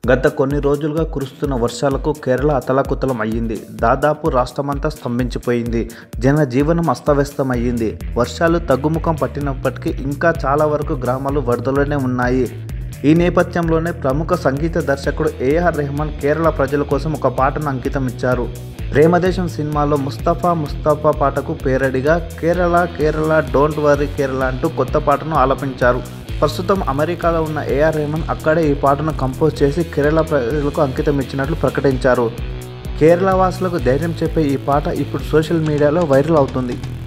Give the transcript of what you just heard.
గత కొన్ని రోజులుగా కురుస్తున్న వర్షాలకు కేరళ అతలాకుతలం అయ్యింది దాదాపు రాష్ట్రమంతా స్తంభించిపోయింది జనజీవనం అస్తవ్యస్తమయ్యింది వర్షాలు తగ్గుముఖం పట్టినప్పటికీ ఇంకా చాలా వరకు గ్రామాలు వరదలోనే ఉన్నాయి ఈ నేపథ్యంలోనే ప్రముఖ సంగీత దర్శకుడు ఏఆర్ రెహమాన్ కేరళ ప్రజల కోసం ఒక పాటను అంకితం ఇచ్చారు ప్రేమదేశం సినిమాలో ముస్తఫా ముస్తఫా పాటకు పేరడిగా కేరళ కేరళ డోంట్ వరీ కేరళ అంటూ కొత్త పాటను ఆలపించారు ప్రస్తుతం అమెరికాలో ఉన్న ఏఆర్ రెహమాన్ అక్కడే ఈ పాటను కంపోజ్ చేసి కేరళ ప్రజలకు అంకితం ఇచ్చినట్లు ప్రకటించారు కేరళ వాసులకు ధైర్యం చెప్పే ఈ పాట ఇప్పుడు సోషల్ మీడియాలో వైరల్ అవుతుంది